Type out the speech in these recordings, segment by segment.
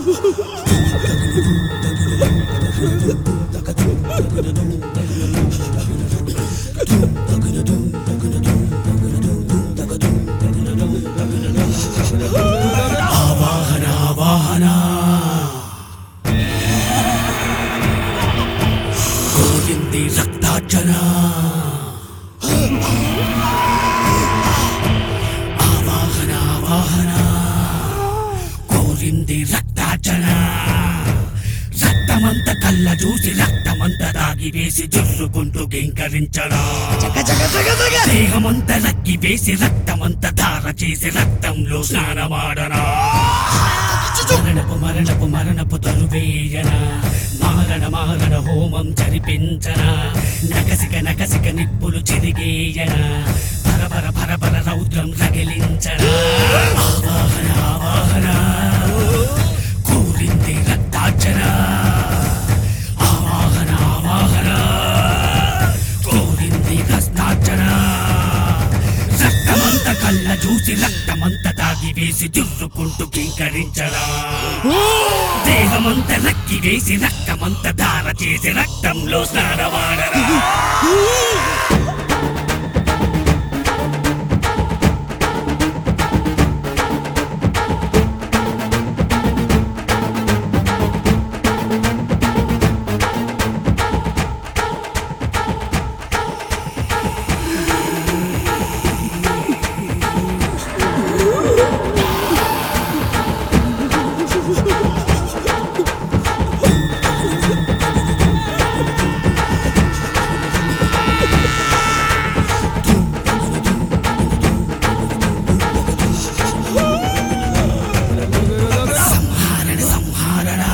ఆవాహన ఆవాహన గోవింది రక్తార్చన ఆవాహన ఆవాహన కోరింది రక్తార్చన రక్తమంత కళ్ళ చూసి రక్తమంత దాగి వేసి జుర్రుకుంటూ గింకరించడా దేహమంత లక్కి వేసి రక్తమంత ధార చేసి రక్తంలో స్నానమాడనా మరణపు మరణపు మరణపు తరువేయన మారణ మారణ హోమం జరిపించన నకసిక నకసిక నిప్పులు చెరిగేయన పరపర పరపర రౌద్రం రగిలించన ఆవాహన ఆవాహన కూరింది రక్తార్చన ఆవాహన ఆవాహన కోరింది కష్టార్చన రక్తమంత కళ్ళ చూసి రక్తమంత తాగి వేసి జుర్రుకుంటూ కింకరించరా దేహమంత నక్కి వేసి రక్తమంత ధార చేసి రక్తంలో స్నానవాడరా సంహారణ సంహారణ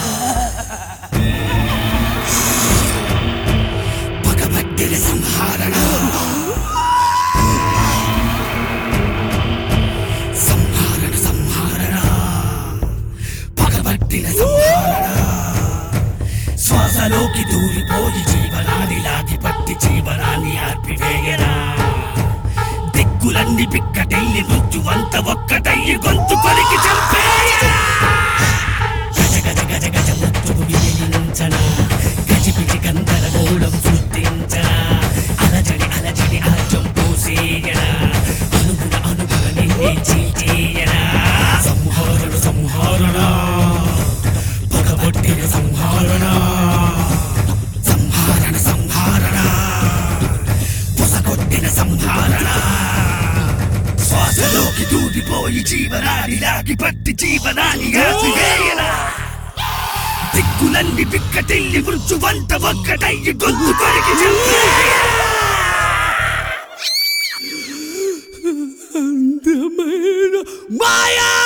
పగబట్టిన సంహారణ సంహారణ సంహారణ పగబట్టిన సంహారణ శ్వాసలోకి దూరిపోయి జీవనాన్ని లాగి పట్టి జీవనాన్ని ఆర్పివేయరా దిక్కులన్నీ పిక్కటెల్లి మృత్యువంత ఒక్కటయ్యి గొంతు కొరికి చంపేయరా గజ గజ గజ గజ మృత్యువు వినిపించన గజిబిజి గందరగోళం సృష్టించన అలజడి అలజడి అలజం పోసేయన అనుగుణ అనుగుణ నిన్నే చీల్చేయన సంహారణ సంహారణ పగబొట్టిన సంహారణ సంహారణ సంహారణ పొసగొట్టిన సంహారణ శ్వాసలోకి దూరిపోయి జీవనాన్ని లాగి పట్టి జీవనాన్ని ఆపివేయన దిక్కులన్నీ పిక్కటిల్లి మృత్యువంత ఒక్కటయ్యి గొంతు కొరికి అందమైన మాయా